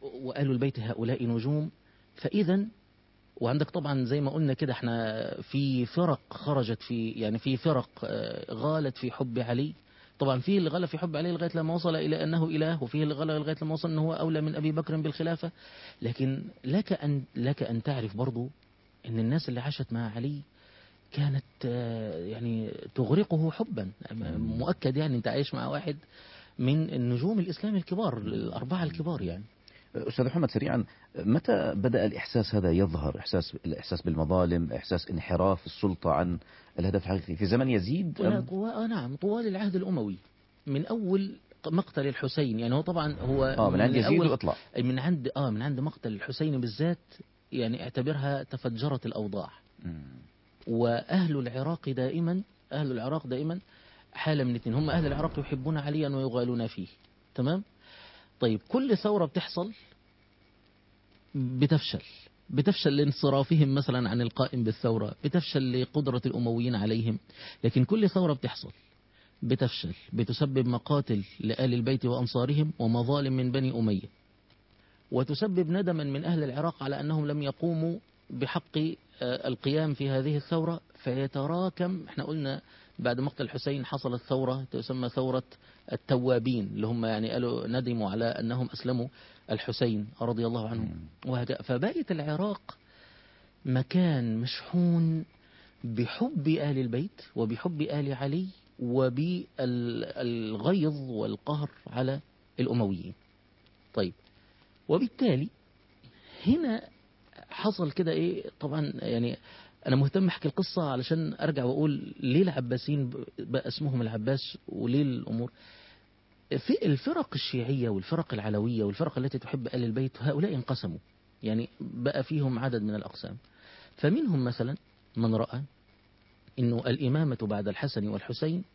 وآل البيت هؤلاء نجوم فإذا وعندك طبعا زي ما قلنا كده احنا في فرق خرجت في يعني في فرق آه، غالت في حب علي طبعا في اللي غلا في حب علي لغايه لما وصل الى انه اله وفيه اللي غلا لغايه لما وصل انه هو اولى من ابي بكر بالخلافه لكن لك ان لك ان تعرف برضو ان الناس اللي عاشت مع علي كانت آه، يعني تغرقه حبا مؤكد يعني انت عايش مع واحد من النجوم الاسلام الكبار الاربعه الكبار يعني أستاذ محمد سريعا متى بدأ الإحساس هذا يظهر إحساس الإحساس بالمظالم إحساس انحراف السلطة عن الهدف الحقيقي في زمن يزيد ولا أم؟ طوال آه نعم طوال العهد الأموي من أول مقتل الحسين يعني هو طبعا هو آه من عند يزيد أول- وإطلاع من عند اه من عند مقتل الحسين بالذات يعني اعتبرها تفجرت الأوضاع مم. وأهل العراق دائما أهل العراق دائما حالة من اثنين هم أهل العراق يحبون عليا ويغالون فيه تمام طيب كل ثورة بتحصل بتفشل بتفشل لانصرافهم مثلا عن القائم بالثورة بتفشل لقدرة الأمويين عليهم لكن كل ثورة بتحصل بتفشل بتسبب مقاتل لآل البيت وأنصارهم ومظالم من بني أمية وتسبب ندما من أهل العراق على أنهم لم يقوموا بحق آه، القيام في هذه الثورة فيتراكم احنا قلنا بعد مقتل الحسين حصلت ثورة تسمى ثورة التوابين اللي هم يعني قالوا ندموا على أنهم أسلموا الحسين رضي الله عنه وهكذا فبقت العراق مكان مشحون بحب آل البيت وبحب آل علي وبالغيظ والقهر على الأمويين طيب وبالتالي هنا حصل كده ايه طبعا يعني انا مهتم احكي القصه علشان ارجع واقول ليه العباسيين بقى اسمهم العباس وليه الامور في الفرق الشيعيه والفرق العلويه والفرق التي تحب ال البيت هؤلاء انقسموا يعني بقى فيهم عدد من الاقسام فمنهم مثلا من راى انه الامامه بعد الحسن والحسين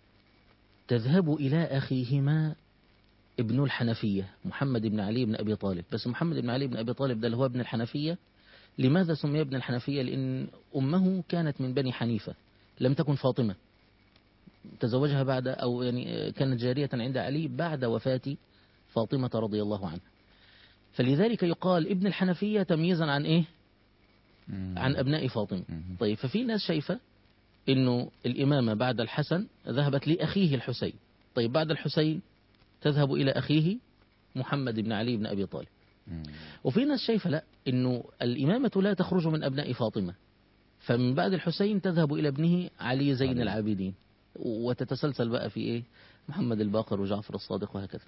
تذهب الى اخيهما ابن الحنفية محمد بن علي بن أبي طالب بس محمد بن علي بن أبي طالب ده اللي هو ابن الحنفية لماذا سمي ابن الحنفية لأن أمه كانت من بني حنيفة لم تكن فاطمة تزوجها بعد أو يعني كانت جارية عند علي بعد وفاة فاطمة رضي الله عنها فلذلك يقال ابن الحنفية تمييزا عن إيه مم. عن أبناء فاطمة مم. طيب ففي ناس شايفة انه الامامة بعد الحسن ذهبت لاخيه الحسين طيب بعد الحسين تذهب الى اخيه محمد بن علي بن ابي طالب مم. وفي ناس شايفة لا انه الامامة لا تخرج من ابناء فاطمة فمن بعد الحسين تذهب الى ابنه علي زين علي. العابدين وتتسلسل بقى في ايه محمد الباقر وجعفر الصادق وهكذا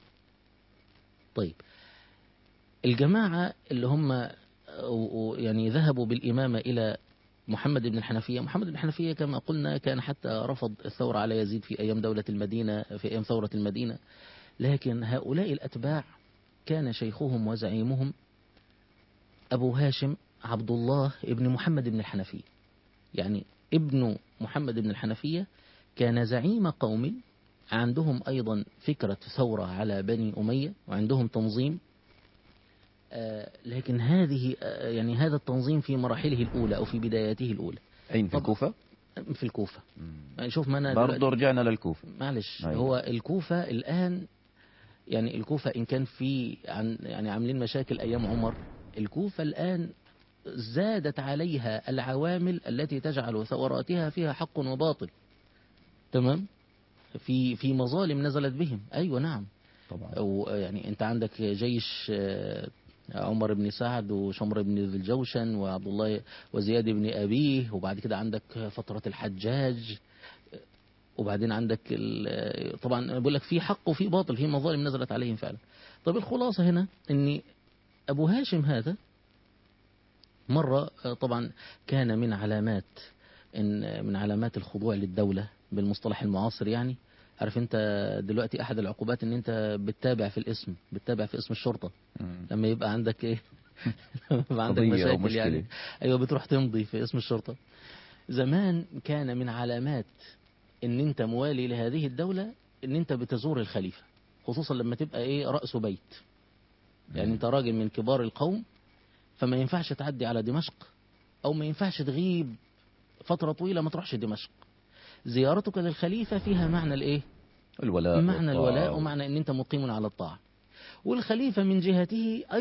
طيب الجماعة اللي هم يعني ذهبوا بالإمامة إلى محمد بن الحنفية محمد بن الحنفية كما قلنا كان حتى رفض الثورة على يزيد في أيام دولة المدينة في أيام ثورة المدينة لكن هؤلاء الأتباع كان شيخهم وزعيمهم أبو هاشم عبد الله ابن محمد بن الحنفية يعني ابن محمد بن الحنفية كان زعيم قوم عندهم أيضا فكرة ثورة على بني أمية وعندهم تنظيم آه، لكن هذه آه، يعني هذا التنظيم في مراحله الأولى أو في بداياته الأولى أين في طب- الكوفة؟ في الكوفة مم. يعني شوف ما أنا برضه دلوقتي- رجعنا للكوفة معلش أيوة. هو الكوفة الآن يعني الكوفة إن كان في عن يعني عاملين مشاكل أيام عمر الكوفة الآن زادت عليها العوامل التي تجعل ثوراتها فيها حق وباطل تمام في في مظالم نزلت بهم أيوة نعم طبعا أو يعني أنت عندك جيش آه، عمر بن سعد وشمر بن ذي الجوشن وعبد الله وزياد بن أبيه وبعد كده عندك فترة الحجاج وبعدين عندك ال- طبعا أنا بقول لك في حق وفي باطل في مظالم نزلت عليهم فعلا طب الخلاصة هنا ان ابو هاشم هذا مرة آه، طبعا كان من علامات ان من علامات الخضوع للدولة بالمصطلح المعاصر يعني عارف انت دلوقتي احد العقوبات ان انت بتتابع في الاسم بتتابع في اسم الشرطة مم. لما يبقى عندك ايه لما يبقى عندك قضية أو مشاكل مشكلة. يعني ايوه بتروح تمضي في اسم الشرطة زمان كان من علامات ان انت موالي لهذه الدولة ان انت بتزور الخليفة خصوصا لما تبقى ايه رأس بيت يعني انت راجل من كبار القوم فما ينفعش تعدي على دمشق او ما ينفعش تغيب فترة طويلة ما تروحش دمشق زيارتك للخليفة فيها معنى الايه الولاء معنى والطاعة. الولاء ومعنى ان انت مقيم على الطاعة والخليفة من جهته